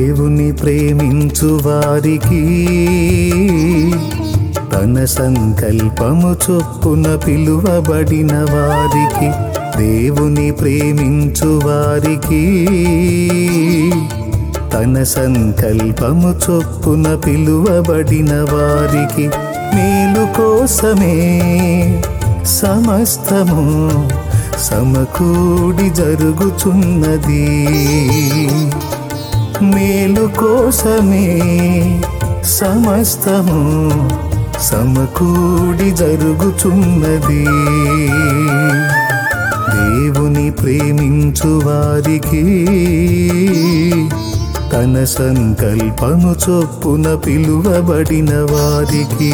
దేవుని ప్రేమించు వారికి తన సంకల్పము చొప్పున పిలువబడిన వారికి దేవుని ప్రేమించు వారికి తన సంకల్పము చొప్పున పిలువబడిన వారికి మేలు కోసమే సమస్తము సమకూడి జరుగుచున్నది మేలు కోసమే సమస్తము సమకూడి జరుగుచున్నది దేవుని ప్రేమించు వారికి తన సంకల్పము చొప్పున పిలువబడిన వారికి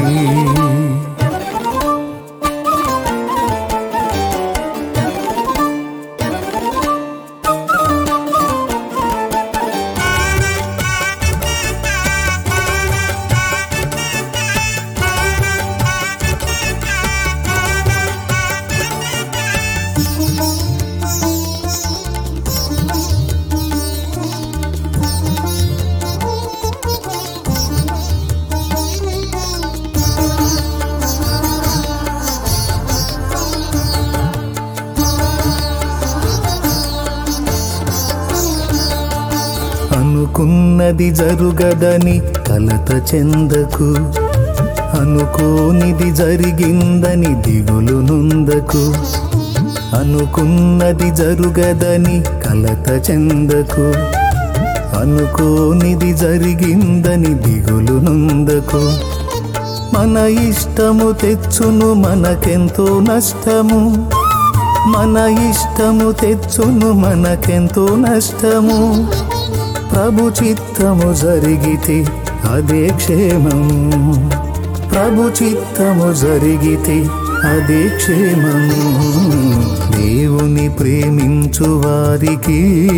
అనుకున్నది జరుగదని కలత చెందకు అనుకోనిది జరిగిందని దిగులు నుందకు అనుకున్నది జరుగదని కలత చెందకు అనుకోనిది జరిగిందని దిగులు నుందకు మన ఇష్టము తెచ్చును మనకెంతో నష్టము మన ఇష్టము తెచ్చును మనకెంతో నష్టము ప్రభు చిత్తము జరిగితే అదే క్షేమము ప్రభు చిత్తము జరిగితే అదే క్షేమము దేవుని ప్రేమించు వారికి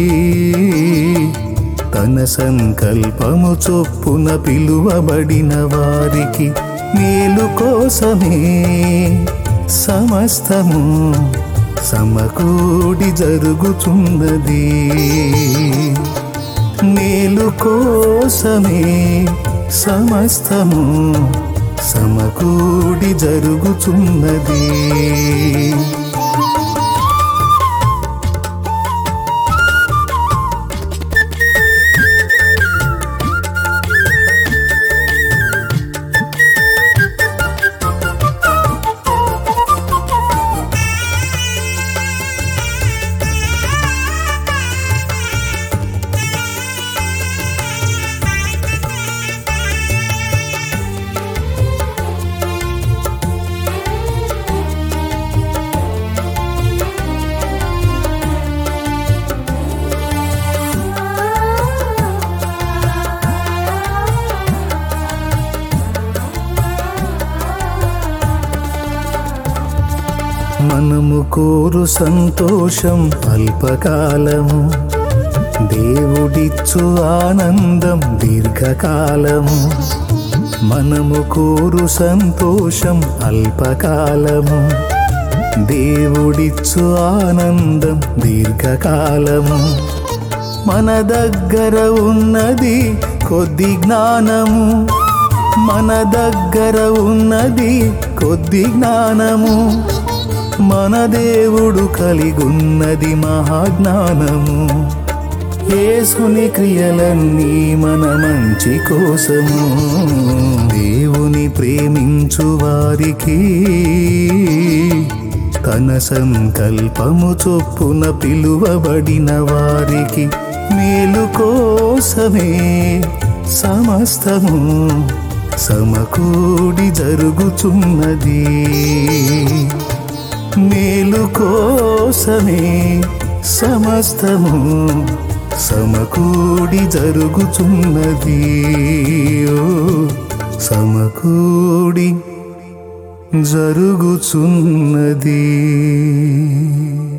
తన సంకల్పము చొప్పున పిలువబడిన వారికి మేలు కోసమే సమస్తము సమకూడి జరుగుచున్నది మేలు కోసమే సమస్తము సమకూడి జరుగుచున్నది మనము కోరు సంతోషం అల్పకాలము దేవుడిచ్చు ఆనందం దీర్ఘకాలము మనము కోరు సంతోషం అల్పకాలము దేవుడిచ్చు ఆనందం దీర్ఘకాలము మన దగ్గర ఉన్నది కొద్ది జ్ఞానము మన దగ్గర ఉన్నది కొద్ది జ్ఞానము మన దేవుడు కలిగున్నది మహాజ్ఞానము యేసుని క్రియలన్నీ మన మంచి కోసము దేవుని ప్రేమించు వారికి తన సంకల్పము చొప్పున పిలువబడిన వారికి మేలు కోసమే సమస్తము సమకూడి జరుగుచున్నది మేలు కోసమే సమస్తము సమకూడి జరుగుచున్నది ఓ సమకూడి జరుగుచున్నది